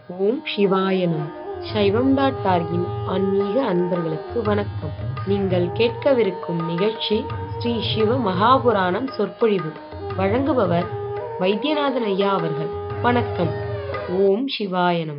ஓம் சிவாய நம சைவம் டாட் டார்கின் ஆன்மீக அன்பர்களுக்கு வணக்கம் நீங்கள் கேட்கவிருக்கும் நிகழ்ச்சி ஸ்ரீ சிவ மகாபுராணம் சொற்பொழிவு வழங்குபவர் வைத்தியநாதன் ஐயா அவர்கள் வணக்கம் ஓம் சிவாய நம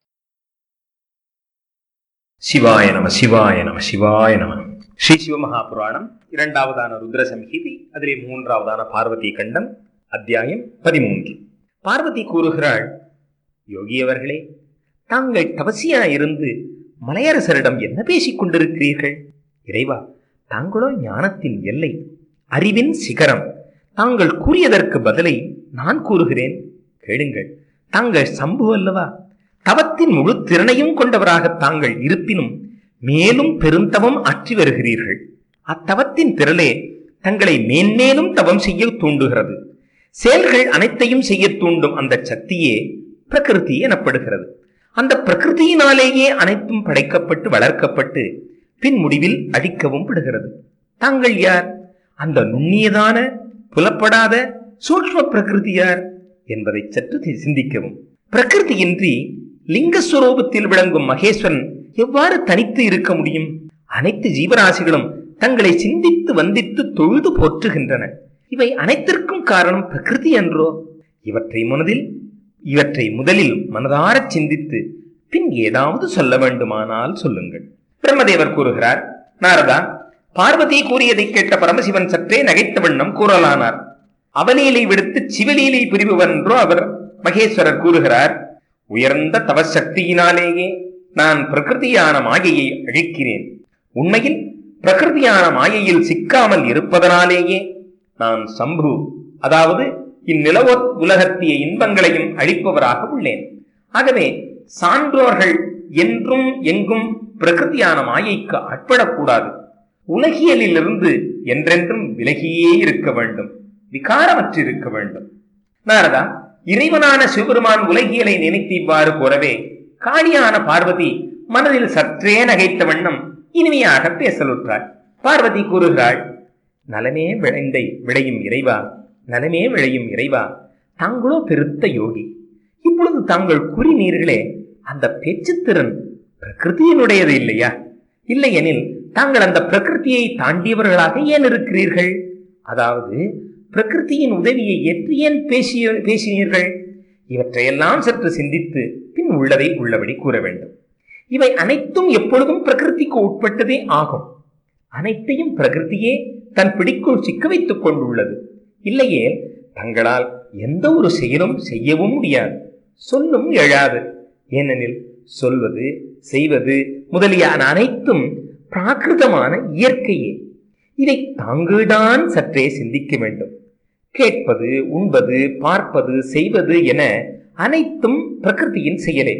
சிவாய நம சிவாய நம சிவாய நம ஸ்ரீ சிவமகாபுராணம் இரண்டாவதான ருத்ர சம்ஹிதி அதிலே மூன்றாவதான பார்வதி கண்டம் அத்தியாயம் பதிமூன்று பார்வதி கூறுகிறாள் யோகி அவர்களே தாங்கள் தவசியா இருந்து மலையரசரிடம் என்ன பேசிக் கொண்டிருக்கிறீர்கள் இறைவா தாங்களோ ஞானத்தின் எல்லை அறிவின் சிகரம் தாங்கள் கூறியதற்கு பதிலை நான் கூறுகிறேன் கேளுங்கள் தாங்கள் சம்பு அல்லவா தவத்தின் முழு திறனையும் கொண்டவராக தாங்கள் இருப்பினும் மேலும் பெருந்தவம் ஆற்றி வருகிறீர்கள் அத்தவத்தின் திரளே தங்களை மேன்மேலும் தவம் செய்ய தூண்டுகிறது செயல்கள் அனைத்தையும் செய்ய தூண்டும் அந்த சக்தியே பிரகிருதி எனப்படுகிறது அந்த பிரகிருதியினாலேயே அனைத்தும் படைக்கப்பட்டு வளர்க்கப்பட்டு பின் முடிவில் அழிக்கவும் படுகிறது தாங்கள் யார் அந்த நுண்ணியதான புலப்படாத சூக்ஷ்ம பிரகிருதி யார் என்பதை சற்று சிந்திக்கவும் பிரகிருதியின்றி லிங்கஸ்வரூபத்தில் விளங்கும் மகேஸ்வரன் எவ்வாறு தனித்து இருக்க முடியும் அனைத்து ஜீவராசிகளும் தங்களை சிந்தித்து வந்தித்து தொழுது போற்றுகின்றன இவை அனைத்திற்கும் காரணம் பிரகிருதி என்றோ இவற்றை மனதில் இவற்றை முதலில் மனதாரச் சிந்தித்து பின் ஏதாவது சொல்ல வேண்டுமானால் சொல்லுங்கள் பிரம்மதேவர் கூறுகிறார் நாரதா பார்வதி கூறியதை கேட்ட பரமசிவன் சற்றே நகைத்த வண்ணம் கூறலானார் அவலீலை விடுத்து சிவலீலை புரிபவன்றோ அவர் மகேஸ்வரர் கூறுகிறார் உயர்ந்த தவசக்தியினாலேயே நான் பிரகிருதியான மாயையை அழிக்கிறேன் உண்மையில் பிரகிருதியான மாயையில் சிக்காமல் இருப்பதனாலேயே நான் சம்பு அதாவது இந்நிலவ உலகத்திய இன்பங்களையும் அழிப்பவராக உள்ளேன் ஆகவே சான்றோர்கள் என்றும் எங்கும் பிரகிருதியான மாயைக்கு ஆட்படக்கூடாது உலகியலிலிருந்து என்றென்றும் விலகியே இருக்க வேண்டும் விகாரமற்று இருக்க வேண்டும் நாரதா இறைவனான சிவபெருமான் உலகியலை நினைத்து இவ்வாறு கூறவே காளியான பார்வதி மனதில் சற்றே நகைத்த வண்ணம் இனிமையாக பேசலுற்றாள் பார்வதி கூறுகிறாள் நலமே விளைந்தை விளையும் இறைவா நலமே விளையும் இறைவா தாங்களோ பெருத்த யோகி இப்பொழுது தாங்கள் கூறினீர்களே அந்த பேச்சுத்திறன் பிரகிருதியினுடையது இல்லையா இல்லையெனில் தாங்கள் அந்த பிரகிருதியை தாண்டியவர்களாக ஏன் இருக்கிறீர்கள் அதாவது பிரகிருதியின் உதவியை ஏற்று ஏன் பேசிய பேசினீர்கள் இவற்றையெல்லாம் சற்று சிந்தித்து பின் உள்ளதை உள்ளபடி கூற வேண்டும் இவை அனைத்தும் எப்பொழுதும் பிரகிருதிக்கு உட்பட்டதே ஆகும் அனைத்தையும் பிரகிருதியே தன் பிடிக்குள் சிக்க வைத்துக் கொண்டுள்ளது இல்லையே தங்களால் எந்த ஒரு செயலும் செய்யவும் முடியாது சொல்லும் எழாது ஏனெனில் சொல்வது செய்வது முதலியான அனைத்தும் பிராகிருதமான இயற்கையே இதை தாங்கள்தான் சற்றே சிந்திக்க வேண்டும் கேட்பது உண்பது பார்ப்பது செய்வது என அனைத்தும் பிரகிருதியின் செயலே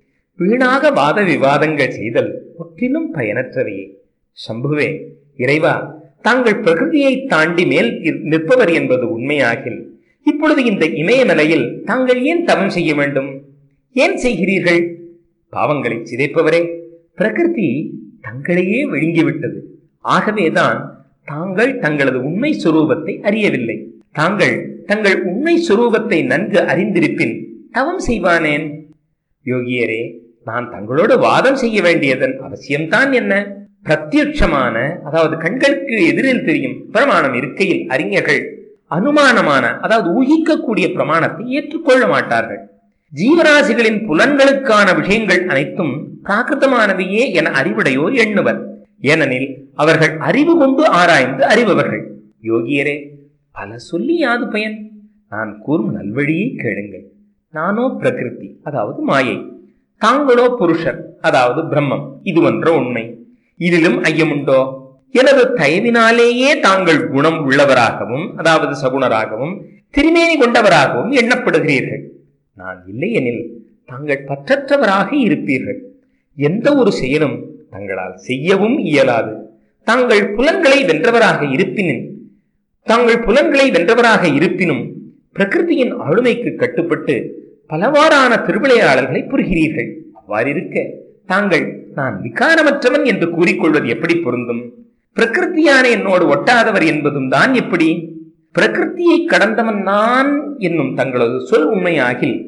வீணாக வாத விவாதங்கள் செய்தல் முற்றிலும் பயனற்றவையே சம்புவே இறைவா தாங்கள் பிரகிருதியை தாண்டி மேல் நிற்பவர் என்பது உண்மையாகில் இப்பொழுது இந்த இமயமலையில் தாங்கள் ஏன் தவம் செய்ய வேண்டும் ஏன் செய்கிறீர்கள் பாவங்களை சிதைப்பவரே பிரகிருதி தங்களையே விழுங்கிவிட்டது ஆகவேதான் தாங்கள் தங்களது உண்மை சுரூபத்தை அறியவில்லை தாங்கள் தங்கள் உண்மை சுரூபத்தை நன்கு அறிந்திருப்பின் தவம் செய்வானேன் யோகியரே நான் தங்களோடு வாதம் செய்ய வேண்டியதன் அவசியம்தான் என்ன பிரத்யட்சமான அதாவது கண்களுக்கு எதிரில் தெரியும் பிரமாணம் இருக்கையில் அறிஞர்கள் அனுமானமான அதாவது ஊகிக்கக்கூடிய பிரமாணத்தை ஏற்றுக்கொள்ள மாட்டார்கள் ஜீவராசிகளின் புலன்களுக்கான விஷயங்கள் அனைத்தும் பிராகிருதமானவையே என அறிவுடையோர் எண்ணுவர் ஏனெனில் அவர்கள் அறிவு கொண்டு ஆராய்ந்து அறிபவர்கள் யோகியரே பல சொல்லி யாது பயன் நான் கூறும் நல்வழியை கேளுங்கள் நானோ பிரகிருதி அதாவது மாயை தாங்களோ புருஷர் அதாவது பிரம்மம் இது ஒன்ற உண்மை இதிலும் ஐயமுண்டோ எனது தயவினாலேயே தாங்கள் குணம் உள்ளவராகவும் அதாவது சகுணராகவும் திருமேனி கொண்டவராகவும் எண்ணப்படுகிறீர்கள் நான் இல்லையெனில் தாங்கள் பற்றற்றவராக இருப்பீர்கள் எந்த ஒரு செயலும் தங்களால் செய்யவும் இயலாது தாங்கள் புலன்களை வென்றவராக இருப்பினும் தாங்கள் புலன்களை வென்றவராக இருப்பினும் பிரகிருதியின் ஆளுமைக்கு கட்டுப்பட்டு பலவாறான திருவிளையாளர்களை புரிகிறீர்கள் அவ்வாறிருக்க தாங்கள் நான் விகாரமற்றவன் என்று கூறிக்கொள்வது எப்படி பொருந்தும் பிரகிருத்தியான என்னோடு ஒட்டாதவர் என்பதும் தான் எப்படி பிரகிருத்தியை கடந்தவன் நான் என்னும் தங்களது சொல் உண்மையாகில்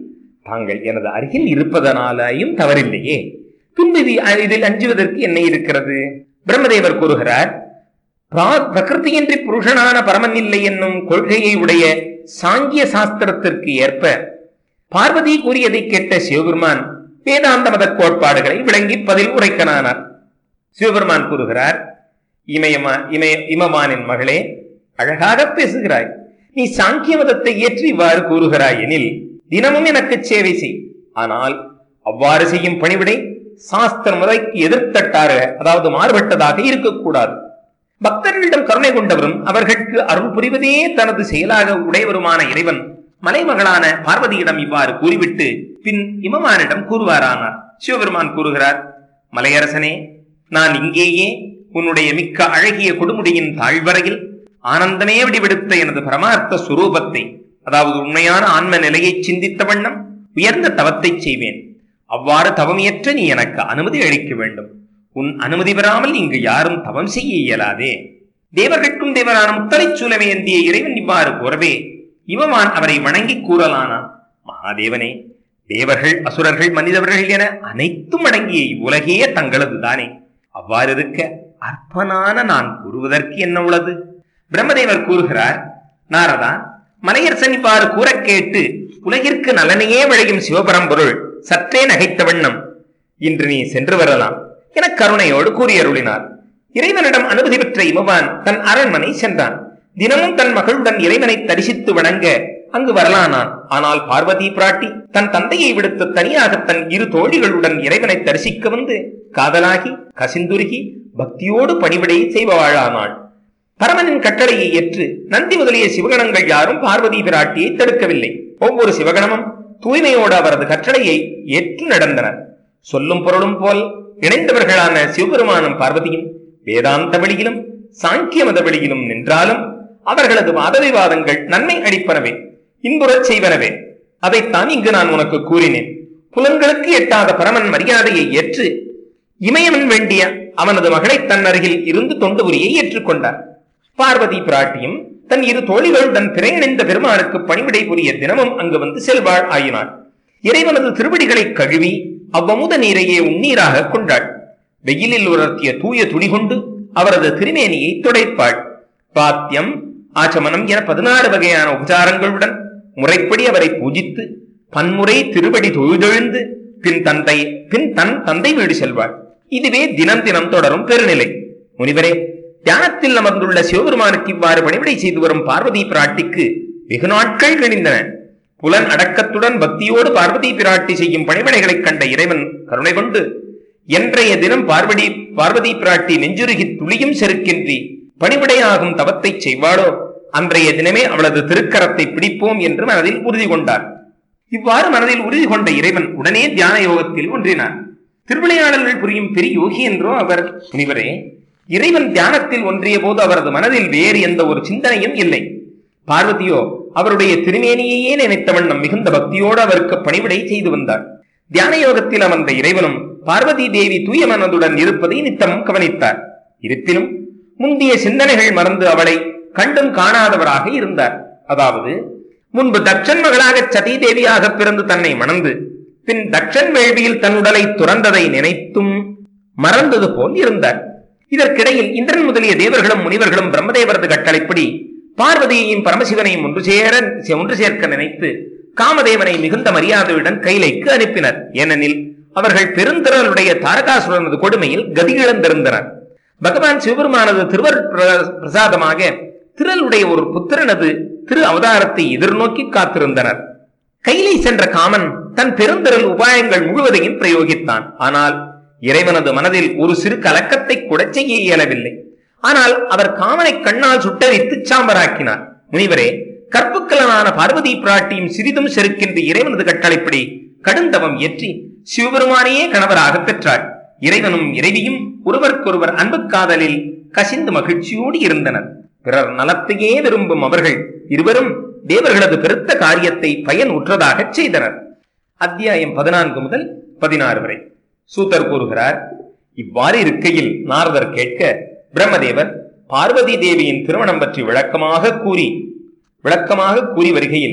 தாங்கள் எனது அருகில் இருப்பதனாலேயும் தவறில்லையே பின்பு இது இதில் அஞ்சுவதற்கு என்ன இருக்கிறது பிரம்மதேவர் கூறுகிறார் பிரா- பிரகிருதியின்றி புருஷனான பரமன் இல்லை என்னும் கொள்கையை உடைய சாங்கிய சாஸ்திரத்திற்கு ஏற்ப பார்வதி கூறியதை கேட்ட சிவபெருமான் வேதாந்த மத கோட்பாடுகளை விளங்கி பதில் உரைக்கனானார் சிவபெருமான் கூறுகிறார் இமயமா இமய இமவானின் மகளே அழகாக பேசுகிறாய் நீ சாங்கிய மதத்தை ஏற்றி இவ்வாறு கூறுகிறாய் எனில் தினமும் எனக்கு சேவை செய் ஆனால் அவ்வாறு செய்யும் பணிவிடை சாஸ்திர முறைக்கு எதிர்த்தட்டாக அதாவது மாறுபட்டதாக இருக்கக்கூடாது பக்தர்களிடம் கருணை கொண்டவரும் அவர்களுக்கு அருள் புரிவதே தனது செயலாக உடையவருமான இறைவன் மலைமகளான பார்வதியிடம் இவ்வாறு கூறிவிட்டு பின் இமமானிடம் கூறுவாரானார் சிவபெருமான் கூறுகிறார் மலையரசனே நான் இங்கேயே உன்னுடைய மிக்க அழகிய கொடுமுடியின் தாழ்வரையில் ஆனந்தமே விடுவிடுத்த எனது பரமார்த்த சுரூபத்தை அதாவது உண்மையான ஆன்ம நிலையை சிந்தித்த வண்ணம் உயர்ந்த தவத்தை செய்வேன் அவ்வாறு தவமியற்ற நீ எனக்கு அனுமதி அளிக்க வேண்டும் உன் அனுமதி பெறாமல் இங்கு யாரும் தவம் செய்ய இயலாதே தேவர்கட்கும் தேவரான முத்தலைச் சூலமே ஏந்திய இறைவன் இவ்வாறு கூறவே இவமான் அவரை வணங்கி கூறலானான் மகாதேவனே தேவர்கள் அசுரர்கள் மனிதவர்கள் என அனைத்தும் அடங்கிய இவ்வுலகே தங்களது தானே அவ்வாறு இருக்க அற்பனான நான் கூறுவதற்கு என்ன உள்ளது பிரம்மதேவர் கூறுகிறார் நாரதா மலையரசன் இவ்வாறு கூறக் கேட்டு உலகிற்கு நலனையே விளையும் சிவபரம்பொருள் சற்றே நகைத்த வண்ணம் இன்று நீ சென்று வரலாம் என கருணையோடு கூறியருளினார் இறைவனிடம் அனுமதி பெற்ற இமவான் தன் அரண்மனை சென்றான் தினமும் தன் மகளுடன் இறைவனை தரிசித்து வணங்க அங்கு வரலானான் ஆனால் பார்வதி பிராட்டி தன் தந்தையை விடுத்து தனியாக தன் இரு தோழிகளுடன் இறைவனை தரிசிக்க வந்து காதலாகி கசிந்துருகி பக்தியோடு பணிவிடை செய்பவாளானாள் பரமனின் கட்டளையை ஏற்று நந்தி முதலிய சிவகணங்கள் யாரும் பார்வதி பிராட்டியை தடுக்கவில்லை ஒவ்வொரு சிவகணமும் தூய்மையோடு அவரது கட்டளையை ஏற்று நடந்தனர் சொல்லும் பொருளும் போல் இணைந்தவர்களான சிவபெருமானும் பார்வதியும் வேதாந்த வழியிலும் சாங்கிய மத வழியிலும் நின்றாலும் அவர்களது வாத விவாதங்கள் நன்மை அளிப்பனவே இன்புறச் செய்வனவே அதைத்தான் இங்கு நான் உனக்கு கூறினேன் புலன்களுக்கு எட்டாத பரமன் மரியாதையை ஏற்று இமயவன் வேண்டிய அவனது மகளை தன் அருகில் இருந்து தொண்டு உரியை ஏற்றுக்கொண்டார் பார்வதி பிராட்டியும் தன் இரு தோழிகளுடன் பிறையணிந்த பெருமானுக்கு பணிவிடை புரிய தினமும் அங்கு வந்து செல்வாள் ஆயினாள் இறைவனது திருவடிகளை கழுவி அவ்வமுத நீரையே உன்னீராக கொண்டாள் வெயிலில் உலர்த்திய தூய துணி கொண்டு அவரது திருமேனியை துடைப்பாள் பாத்தியம் ஆச்சமனம் என பதினாறு வகையான உபச்சாரங்களுடன் முறைப்படி அவரை பூஜித்து பன்முறை திருவடி தொழுதெழுந்து பின் தந்தை பின் தன் தந்தை வீடு செல்வாள் இதுவே தினம் தினம் தொடரும் பெருநிலை முனிவரே தியானத்தில் அமர்ந்துள்ள சிவபெருமானுக்கு இவ்வாறு பணிவிடை செய்து வரும் பார்வதி பிராட்டிக்கு வெகு நாட்கள் கணிந்தன புலன் அடக்கத்துடன் பக்தியோடு பார்வதி பிராட்டி செய்யும் பணிவிடைகளைக் கண்ட இறைவன் கருணை கொண்டு என்றைய தினம் பார்வதி பார்வதி பிராட்டி நெஞ்சுருகி துளியும் செருக்கின்றி பணிவிடையாகும் தவத்தை செய்வாளோ அன்றைய தினமே அவளது திருக்கரத்தை பிடிப்போம் என்று மனதில் உறுதி கொண்டார் இவ்வாறு மனதில் உறுதி கொண்ட இறைவன் உடனே தியான யோகத்தில் ஒன்றினார் திருவிளையாடல்கள் புரியும் பெரிய யோகி என்றோ அவர் முனிவரே இறைவன் தியானத்தில் ஒன்றிய போது அவரது மனதில் வேறு எந்த ஒரு சிந்தனையும் இல்லை பார்வதியோ அவருடைய திருமேனியையே நினைத்த வண்ணம் மிகுந்த பக்தியோடு அவருக்கு பணிவிடை செய்து வந்தார் தியான யோகத்தில் அமர்ந்த இறைவனும் பார்வதி தேவி தூய மனதுடன் இருப்பதை நித்தமும் கவனித்தார் இருப்பினும் முந்திய சிந்தனைகள் மறந்து அவளை கண்டும் காணாதவராக இருந்தார் அதாவது முன்பு தட்சன் மகளாக சதி தேவியாக பிறந்து தன்னை மணந்து பின் தட்சன் வேள்வியில் தன் உடலை துறந்ததை நினைத்தும் மறந்தது போல் இருந்தார் இதற்கிடையில் இந்திரன் முதலிய தேவர்களும் முனிவர்களும் பிரம்மதேவரது கட்டளைப்படி பார்வதியையும் பரமசிவனையும் ஒன்று சேர ஒன்று சேர்க்க நினைத்து காமதேவனை மிகுந்த மரியாதையுடன் கைலைக்கு அனுப்பினர் ஏனெனில் அவர்கள் பெருந்திரளுடைய தாரகாசுரனது கொடுமையில் கதி இழந்திருந்தனர் பகவான் சிவபெருமானது திருவர் பிர- பிரசாதமாக திரளுடைய ஒரு புத்திரனது திரு அவதாரத்தை எதிர்நோக்கி காத்திருந்தனர் கைலை சென்ற காமன் தன் பெருந்திரல் உபாயங்கள் முழுவதையும் பிரயோகித்தான் ஆனால் இறைவனது மனதில் ஒரு சிறு கலக்கத்தை கூட செய்ய இயலவில்லை ஆனால் அவர் காமனை கண்ணால் சுட்டரித்து சாம்பராக்கினார் முனிவரே கற்புக்கலனான பார்வதி பிராட்டியும் சிறிதும் செருக்கின்ற இறைவனது கட்டளைப்படி கடுந்தவம் இயற்றி சிவபெருமானையே கணவராக பெற்றாள் இறைவனும் இறைவியும் ஒருவருக்கொருவர் அன்பு காதலில் கசிந்து மகிழ்ச்சியோடு இருந்தனர் பிறர் நலத்தையே விரும்பும் அவர்கள் இருவரும் தேவர்களது பெருத்த காரியத்தை பயன் உற்றதாகச் செய்தனர் அத்தியாயம் பதினான்கு முதல் பதினாறு வரை சூத்தர் கூறுகிறார் இவ்வாறு இருக்கையில் நாரதர் கேட்க பிரம்மதேவர் பார்வதி தேவியின் திருமணம் பற்றி விளக்கமாக கூறி விளக்கமாக கூறி வருகையில்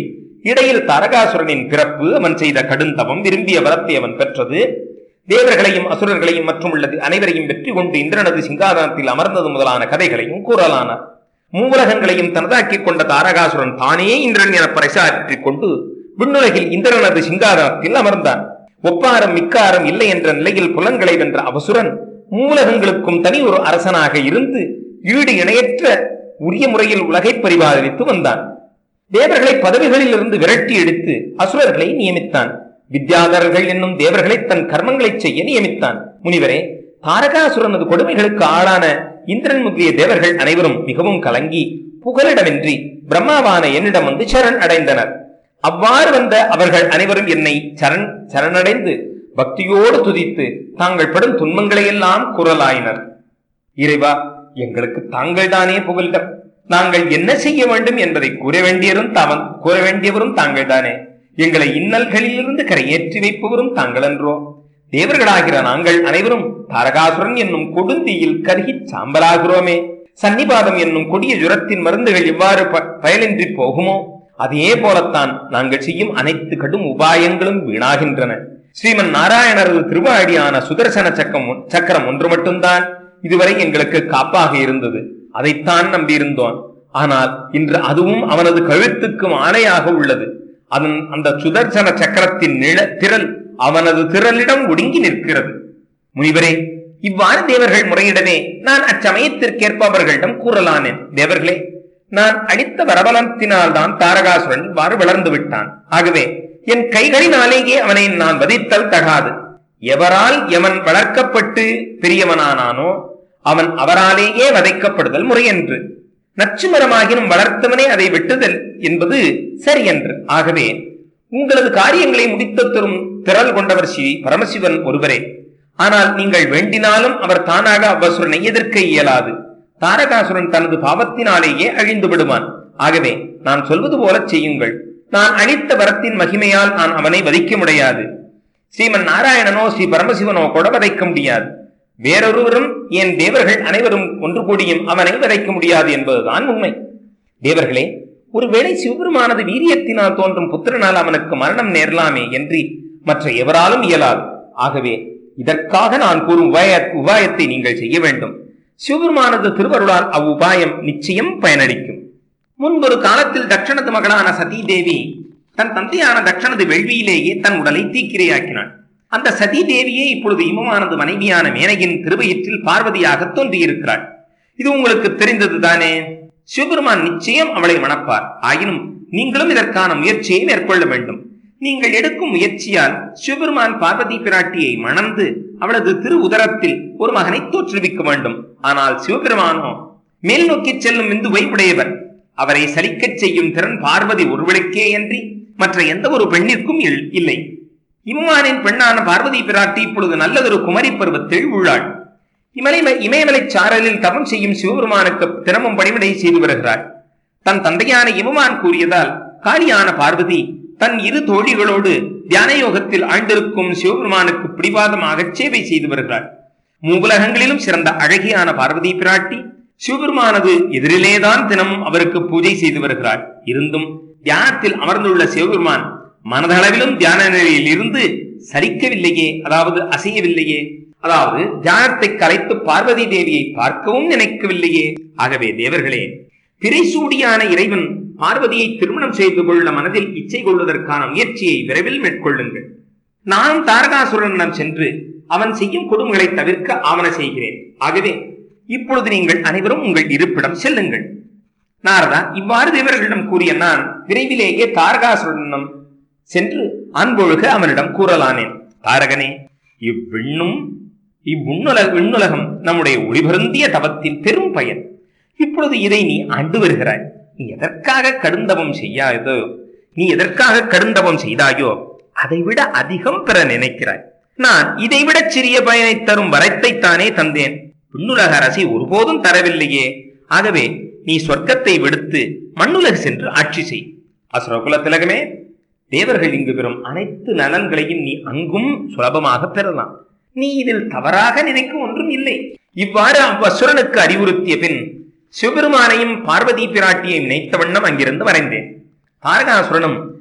இடையில் தாரகாசுரனின் பிறப்பு அவன் செய்த கடுந்தவம் விரும்பிய வரத்தை அவன் பெற்றது தேவர்களையும் அசுரர்களையும் மற்றும் உள்ளது அனைவரையும் வெற்றி கொண்டு இந்திரனது சிங்காதனத்தில் அமர்ந்தது முதலான கதைகளையும் கூறலானார் மூவுலகங்களையும் தனதாக்கிக் கொண்ட தாரகாசுரன் தானே இந்திரன் என பறைசாற்றிக் கொண்டு விண்ணுலகில் இந்திரனது சிங்காதனத்தில் அமர்ந்தான் ஒப்பாரம் மிக்காரம் இல்லை என்ற நிலையில் புலன்களை வென்ற அவசுரன் மூலகங்களுக்கும் தனி ஒரு அரசனாக இருந்து ஈடு இணையற்ற உரிய முறையில் உலகை பரிபாலித்து வந்தான் தேவர்களை பதவிகளில் இருந்து விரட்டி எடுத்து அசுரர்களை நியமித்தான் வித்யாதரர்கள் என்னும் தேவர்களை தன் கர்மங்களை செய்ய நியமித்தான் முனிவரே தாரகாசுரனது கொடுமைகளுக்கு ஆளான இந்திரன் முதலிய தேவர்கள் அனைவரும் மிகவும் கலங்கி புகலிடமின்றி பிரம்மாவான என்னிடம் வந்து சரண் அடைந்தனர் அவ்வாறு வந்த அவர்கள் அனைவரும் என்னை சரண் சரணடைந்து பக்தியோடு துதித்து தாங்கள் படும் துன்பங்களை எல்லாம் குரலாயினர் இறைவா எங்களுக்கு தாங்கள் தானே புகலிடம் நாங்கள் என்ன செய்ய வேண்டும் என்பதை கூற வேண்டியவரும் தவன் கூற வேண்டியவரும் தாங்கள் தானே எங்களை இன்னல்களிலிருந்து கரையேற்றி வைப்பவரும் தாங்கள் என்றோ தேவர்களாகிற நாங்கள் அனைவரும் தாரகாசுரன் என்னும் கொடுந்தியில் கருகிச் சாம்பலாகிறோமே சன்னிபாதம் என்னும் கொடிய ஜுரத்தின் மருந்துகள் இவ்வாறு ப- பயனின்றி போகுமோ அதே போலத்தான் நாங்கள் செய்யும் அனைத்து கடும் உபாயங்களும் வீணாகின்றன ஸ்ரீமன் நாராயணரது திருவாடியான சுதர்சன சக்கம் சக்கரம் ஒன்று மட்டும்தான் இதுவரை எங்களுக்கு காப்பாக இருந்தது அதைத்தான் நம்பியிருந்தோம் ஆனால் இன்று அதுவும் அவனது கழுத்துக்கும் ஆணையாக உள்ளது அதன் அந்த சுதர்சன சக்கரத்தின் நிழ திரள் அவனது திரளிடம் ஒடுங்கி நிற்கிறது முனிவரே இவ்வாறு தேவர்கள் முறையிடவே நான் அச்சமயத்திற்கேற்ப அவர்களிடம் கூறலானேன் தேவர்களே நான் அளித்த வரபலத்தினால் தான் தாரகாசுரன் இவ்வாறு வளர்ந்து விட்டான் ஆகவே என் கைகளினாலேயே அவனை நான் வதித்தல் தகாது எவரால் எவன் வளர்க்கப்பட்டு பெரியவனானானோ அவன் அவராலேயே வதைக்கப்படுதல் முறையன்று நச்சு மரமாகினும் வளர்த்தவனே அதை வெட்டுதல் என்பது சரியன்று ஆகவே உங்களது காரியங்களை முடித்து தரும் திரள் கொண்டவர் ஸ்ரீ பரமசிவன் ஒருவரே ஆனால் நீங்கள் வேண்டினாலும் அவர் தானாக அவ்வசுரனை எதிர்க்க இயலாது தாரகாசுரன் தனது பாவத்தினாலேயே அழிந்து விடுவான் ஆகவே நான் சொல்வது போல செய்யுங்கள் நான் அளித்த வரத்தின் மகிமையால் நான் அவனை வதிக்க முடியாது ஸ்ரீமன் நாராயணனோ ஸ்ரீ பரமசிவனோ கூட வதைக்க முடியாது வேறொருவரும் என் தேவர்கள் அனைவரும் ஒன்று கூடியும் அவனை வதைக்க முடியாது என்பதுதான் உண்மை தேவர்களே ஒருவேளை சிவபெருமானது வீரியத்தினால் தோன்றும் புத்திரனால் அவனுக்கு மரணம் நேரலாமே என்று மற்ற எவராலும் இயலாது ஆகவே இதற்காக நான் கூறும் உபாய உபாயத்தை நீங்கள் செய்ய வேண்டும் சிவபெருமானது திருவருளால் அவ்வுபாயம் நிச்சயம் பயனளிக்கும் முன்பொரு காலத்தில் தட்சணது மகளான சதீ தேவி தன் தந்தையான தட்சணது வெள்வியிலேயே தன் உடலை தீக்கிரையாக்கினாள் அந்த சதீ தேவியே இப்பொழுது இமமானது மனைவியான மேனையின் திருவயிற்றில் பார்வதியாக தோன்றியிருக்கிறாள் இது உங்களுக்கு தெரிந்தது தானே சிவபெருமான் நிச்சயம் அவளை மணப்பார் ஆயினும் நீங்களும் இதற்கான முயற்சியை மேற்கொள்ள வேண்டும் நீங்கள் எடுக்கும் முயற்சியால் சிவபெருமான் பார்வதி பிராட்டியை மணந்து அவளது திரு உதரத்தில் ஒரு மகனை தோற்றுவிக்க வேண்டும் ஆனால் சிவபெருமானோ மேல் நோக்கி செல்லும் விந்துவை உடையவர் அவரை சலிக்கச் செய்யும் திறன் பார்வதி ஒருவளுக்கே அன்றி மற்ற எந்த ஒரு பெண்ணிற்கும் இல்- இல்லை இம்மானின் பெண்ணான பார்வதி பிராட்டி இப்பொழுது நல்லதொரு குமரி பருவத்தில் உள்ளாள் இமலை இமயமலை சாரலில் தவம் செய்யும் சிவபெருமானுக்கு தினமும் பணிவிடை செய்து வருகிறாள் தன் தந்தையான இமமான் கூறியதால் காளியான பார்வதி தன் இரு தோழிகளோடு தியான யோகத்தில் ஆழ்ந்திருக்கும் சிவபெருமானுக்கு பிடிவாதமாக சேவை செய்து வருகிறாள் மூவுலகங்களிலும் சிறந்த அழகியான பார்வதி பிராட்டி சிவபெருமானது எதிரிலேதான் தினமும் அவருக்கு பூஜை செய்து வருகிறாள் இருந்தும் தியானத்தில் அமர்ந்துள்ள சிவபெருமான் மனதளவிலும் தியான நிலையில் இருந்து சரிக்கவில்லையே அதாவது அசையவில்லையே அதாவது தியானத்தை கலைத்து பார்வதி தேவியை பார்க்கவும் நினைக்கவில்லையே ஆகவே தேவர்களே திரைசூடியான இறைவன் பார்வதியை திருமணம் செய்து கொள்ள மனதில் இச்சை கொள்வதற்கான முயற்சியை விரைவில் மேற்கொள்ளுங்கள் நான் தாரகாசுரனிடம் சென்று அவன் செய்யும் கொடுமைகளை தவிர்க்க ஆவண செய்கிறேன் ஆகவே இப்பொழுது நீங்கள் அனைவரும் உங்கள் இருப்பிடம் செல்லுங்கள் நாரதா இவ்வாறு தேவர்களிடம் கூறிய நான் விரைவிலேயே தாரகாசுரனிடம் சென்று அன்பொழுக அவனிடம் கூறலானேன் தாரகனே இவ்விண்ணும் இவ்வுண்ணுலக விண்ணுலகம் நம்முடைய ஒளிபருந்திய தவத்தின் பெரும் பயன் இப்பொழுது இதை நீ ஆண்டு வருகிறாய் நீ எதற்காக கடுந்தவம் செய்யாதோ நீ எதற்காக கடுந்தவம் செய்தாயோ அதைவிட அதிகம் பெற நினைக்கிறாய் நான் இதைவிட சிறிய பயனை தரும் வரத்தைத்தானே தந்தேன் விண்ணுலக அரசி ஒருபோதும் தரவில்லையே ஆகவே நீ சொர்க்கத்தை விடுத்து மண்ணுலகு சென்று ஆட்சி செய் அசுரகுல திலகமே தேவர்கள் இங்கு பெறும் அனைத்து நலன்களையும் நீ அங்கும் சுலபமாக பெறலாம் நீ இதில் தவறாக நினைக்கும் ஒன்றும் இல்லை இவ்வாறு அவ்வசுரனுக்கு அறிவுறுத்திய பின் சிவபெருமானையும் பார்வதி பிராட்டியையும் நினைத்த வண்ணம் அங்கிருந்து வரைந்தேன் தாரகாசுரனும்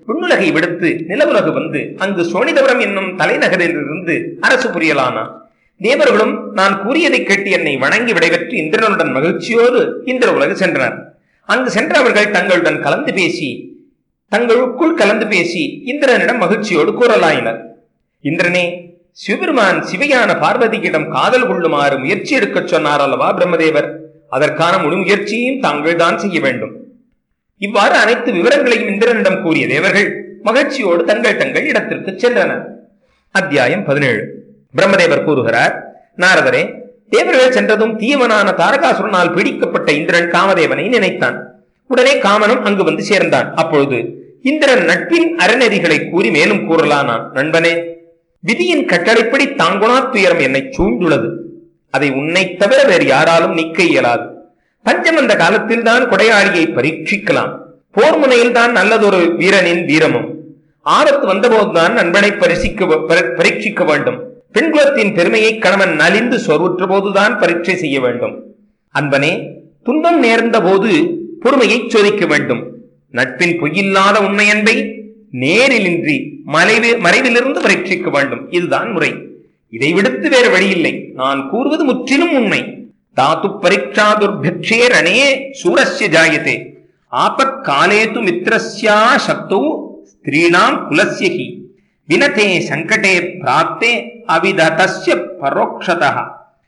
விண்ணுலகை விடுத்து நிலவுலகு வந்து அங்கு சோனிதபுரம் என்னும் தலைநகரிலிருந்து அரசு புரியலானான் தேவர்களும் நான் கூறியதை கேட்டு என்னை வணங்கி விடைபெற்று இந்திரனுடன் மகிழ்ச்சியோடு இந்திர உலகு சென்றனர் அங்கு சென்ற அவர்கள் தங்களுடன் கலந்து பேசி தங்களுக்குள் கலந்து பேசி இந்திரனிடம் மகிழ்ச்சியோடு கூறலாயினர் இந்திரனே சிவபெருமான் சிவையான பார்வதியிடம் காதல் கொள்ளுமாறு முயற்சி எடுக்கச் சொன்னார் அல்லவா பிரம்மதேவர் அதற்கான முழு முயற்சியையும் தாங்கள் தான் செய்ய வேண்டும் இவ்வாறு அனைத்து விவரங்களையும் இந்திரனிடம் கூறிய தேவர்கள் மகிழ்ச்சியோடு தங்கள் தங்கள் இடத்திற்கு சென்றனர் அத்தியாயம் பதினேழு பிரம்மதேவர் கூறுகிறார் நாரதரே தேவர்கள் சென்றதும் தீயவனான தாரகாசுரனால் பீடிக்கப்பட்ட இந்திரன் காமதேவனை நினைத்தான் உடனே காமனும் அங்கு வந்து சேர்ந்தான் அப்பொழுது இந்திரன் நட்பின் அறநெறிகளை கூறி மேலும் கூறலானான் நண்பனே விதியின் கட்டளைப்படி தாங்குணா துயரம் என்னை சூழ்ந்துள்ளது அதை உன்னை தவிர வேறு யாராலும் நீக்க இயலாது பஞ்சமந்த காலத்தில் தான் கொடையாளியை பரீட்சிக்கலாம் போர் முனையில் தான் நல்லதொரு வீரனின் வீரமும் ஆபத்து வந்தபோதுதான் நண்பனை பரிசிக்க பரி- பரீட்சிக்க வேண்டும் பெண்குலத்தின் பெருமையை கணவன் நலிந்து சொர்வுற்ற போதுதான் பரீட்சை செய்ய வேண்டும் அன்பனே துன்பம் நேர்ந்த போது பொறுமையை சோதிக்க வேண்டும் நட்பின் பொய்யில்லாத உண்மை அன்பை நேரிலின்றி மறைவி மறைவிலிருந்து பரீட்சிக்க வேண்டும் இதுதான் முறை இதை விடுத்து வேறு வழியில்லை நான் கூறுவது முற்றிலும் உண்மை தாத்து பரீட்சா துர்பிக்ஷே ரணே சூரஸ்ய ஜாயதே ஆபத் காலேது மித்ரஸ்யா சக்தோ ஸ்திரீணாம் குலஸ்ய ஹி வினதே சங்கடே பிராப்தே அவிததஸ்ய பரோக்ஷதः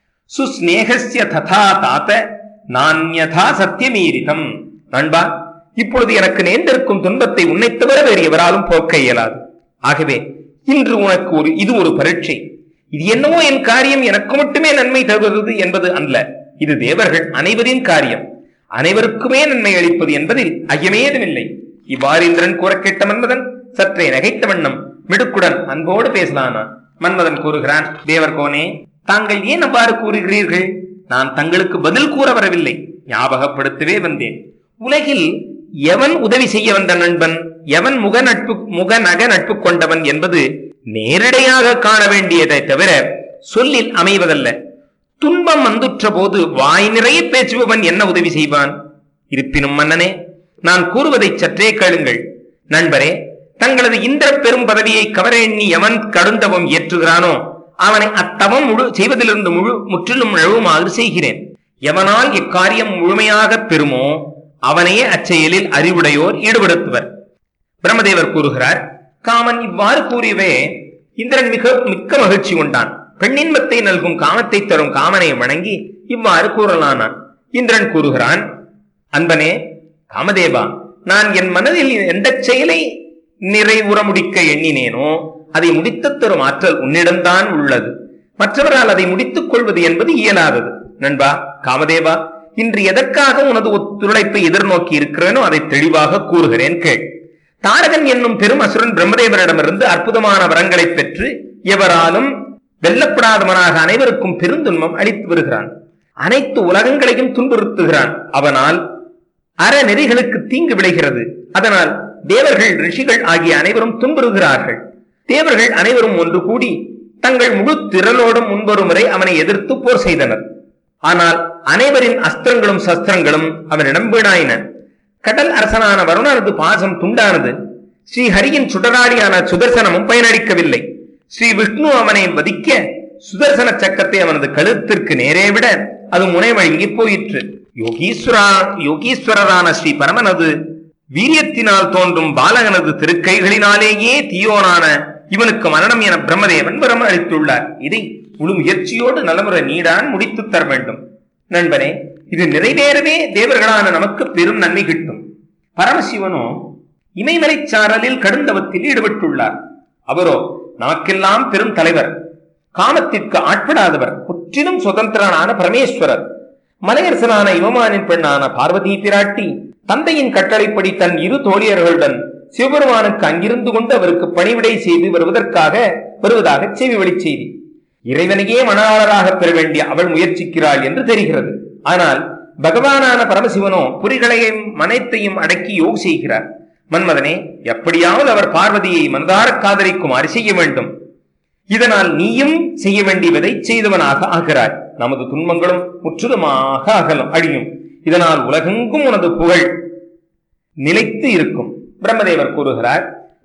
சுஸ்நேகஸ்ய ததா தாத்த நான்யதா சத்தியமீரிதம் நண்பா இப்பொழுது எனக்கு நேர்ந்திருக்கும் துன்பத்தை உன்னைத் தவிர வேறு எவராலும் போக்க இயலாது ஆகவே இன்று உனக்கு ஒரு இது ஒரு பரீட்சை இது என்னவோ என் காரியம் எனக்கு மட்டுமே நன்மை தருவது என்பது அல்ல இது தேவர்கள் அனைவரின் காரியம் அனைவருக்குமே நன்மை அளிப்பது என்பதில் ஐயமேதுமில்லை இவ்வாறு இந்திரன் கூற கேட்ட மன்மதன் சற்றே நகைத்த வண்ணம் மிடுக்குடன் அன்போடு பேசலானான் மன்மதன் கூறுகிறான் தேவர்கோனே தாங்கள் ஏன் அவ்வாறு கூறுகிறீர்கள் நான் தங்களுக்கு பதில் கூற வரவில்லை ஞாபகப்படுத்தவே வந்தேன் உலகில் எவன் உதவி செய்ய வந்த நண்பன் எவன் முக நட்பு முக நக நட்பு கொண்டவன் என்பது நேரடியாக காண வேண்டியதை தவிர சொல்லில் அமைவதல்ல துன்பம் வந்துற்ற போது வாய் நிறைய பேசுபவன் என்ன உதவி செய்வான் இருப்பினும் மன்னனே நான் கூறுவதை சற்றே கேளுங்கள் நண்பரே தங்களது இந்திர பெரும் பதவியை கவர எண்ணி எவன் கடுந்தவம் ஏற்றுகிறானோ அவனை அத்தவம் முழு செய்வதிலிருந்து முழு முற்றிலும் நழுவுமாறு செய்கிறேன் எவனால் இக்காரியம் முழுமையாக பெறுமோ அவனையே அச்செயலில் அறிவுடையோர் ஈடுபடுத்துவர் பிரம்மதேவர் கூறுகிறார் காமன் இவ்வாறு கூறியவே இந்திரன் மிக மிக்க மகிழ்ச்சி கொண்டான் பெண்ணின்பத்தை நல்கும் காமத்தை தரும் காமனை வணங்கி இவ்வாறு கூறலானான் இந்திரன் கூறுகிறான் அன்பனே காமதேவா நான் என் மனதில் எந்த செயலை நிறைவுற முடிக்க எண்ணினேனோ அதை முடித்துத் தரும் ஆற்றல் உன்னிடம்தான் உள்ளது மற்றவரால் அதை முடித்துக் கொள்வது என்பது இயலாதது நண்பா காமதேவா இன்று எதற்காக உனது ஒத்துழைப்பை எதிர்நோக்கி இருக்கிறேனோ அதை தெளிவாக கூறுகிறேன் கேள் தாரகன் என்னும் பெரும் அசுரன் பிரம்மதேவரிடமிருந்து அற்புதமான வரங்களைப் பெற்று எவராலும் வெல்லப்படாதவனாக அனைவருக்கும் பெருந்துன்பம் அளித்து வருகிறான் அனைத்து உலகங்களையும் துன்புறுத்துகிறான் அவனால் அறநெறிகளுக்கு தீங்கு விளைகிறது அதனால் தேவர்கள் ரிஷிகள் ஆகிய அனைவரும் துன்புறுகிறார்கள் தேவர்கள் அனைவரும் ஒன்று கூடி தங்கள் முழு திரளோடும் முன்பொரு முறை அவனை எதிர்த்து போர் செய்தனர் ஆனால் அனைவரின் அஸ்திரங்களும் சஸ்திரங்களும் அவனிடம் வீணாயின கடல் அரசனான வருணனது பாசம் துண்டானது ஸ்ரீ ஹரியின் சுடராடியான சுதர்சனமும் பயனளிக்கவில்லை ஸ்ரீ விஷ்ணு அவனை வதிக்க சுதர்சன சக்கத்தை அவனது கழுத்திற்கு நேரே விட அது முனை வழங்கி போயிற்று யோகீஸ்வரா யோகீஸ்வரரான ஸ்ரீ பரமனது வீரியத்தினால் தோன்றும் பாலகனது திருக்கைகளினாலேயே தீயோனான இவனுக்கு மரணம் என பிரம்மதேவன் வரம் அளித்துள்ளார் இதை முழு முயற்சியோடு நலமுறை நீடான் முடித்துத் தர வேண்டும் நண்பனே இது நிறைவேறவே தேவர்களான நமக்கு பெரும் நன்மை கிட்டும் பரமசிவனோ இமைமலைச் சாரலில் கடுந்தவத்தில் ஈடுபட்டுள்ளார் அவரோ நமக்கெல்லாம் பெரும் தலைவர் காமத்திற்கு ஆட்படாதவர் முற்றிலும் சுதந்திரனான பரமேஸ்வரர் மலையரசனான இவமானின் பெண்ணான பார்வதி பிராட்டி தந்தையின் கட்டளைப்படி தன் இரு தோழியர்களுடன் சிவபெருமானுக்கு அங்கிருந்து கொண்டு அவருக்கு பணிவிடை செய்து வருவதற்காக வருவதாக செவி வழி செய்தி இறைவனையே மணாளராக பெற வேண்டிய அவள் முயற்சிக்கிறாள் என்று தெரிகிறது ஆனால் பகவானான பரமசிவனோ புரிகளையும் மனத்தையும் அடக்கி யோக செய்கிறார் மன்மதனே எப்படியாவது அவர் பார்வதியை மனதார காதலிக்குமாறு செய்ய வேண்டும் இதனால் நீயும் செய்ய வேண்டியதை செய்தவனாக ஆகிறாய் நமது துன்பங்களும் முற்றிலுமாக அகலும் அழியும் இதனால் உலகெங்கும் உனது புகழ் நிலைத்து இருக்கும் பிரம்மதேவர் கூறுகிறார்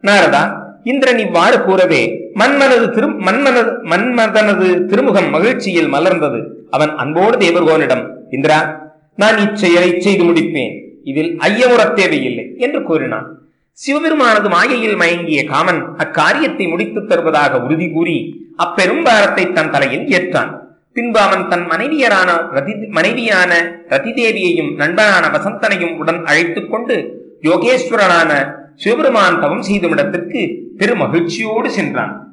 நாரதா இந்திரன் இவ்வாறு கூறவே மன்மனது திரு மன்மனது மன்மதனது திருமுகம் மகிழ்ச்சியில் மலர்ந்தது அவன் அன்போடு தேவர்கோனிடம் இந்திரா நான் இச்செயலை செய்து முடிப்பேன் இதில் ஐயமுறத் தேவையில்லை என்று கூறினான் சிவபெருமானது மாயையில் மயங்கிய காமன் அக்காரியத்தை முடித்துத் தருவதாக உறுதி கூறி அப்பெரும் பாரத்தை தன் தலையில் ஏற்றான் பின்பு அவன் தன் மனைவியரான ரதி மனைவியான ரதிதேவியையும் நண்பனான வசந்தனையும் உடன் அழைத்துக் கொண்டு யோகேஸ்வரனான சிவபெருமான் தவம் செய்தும் இடத்திற்கு பெரும் மகிழ்ச்சியோடு சென்றான்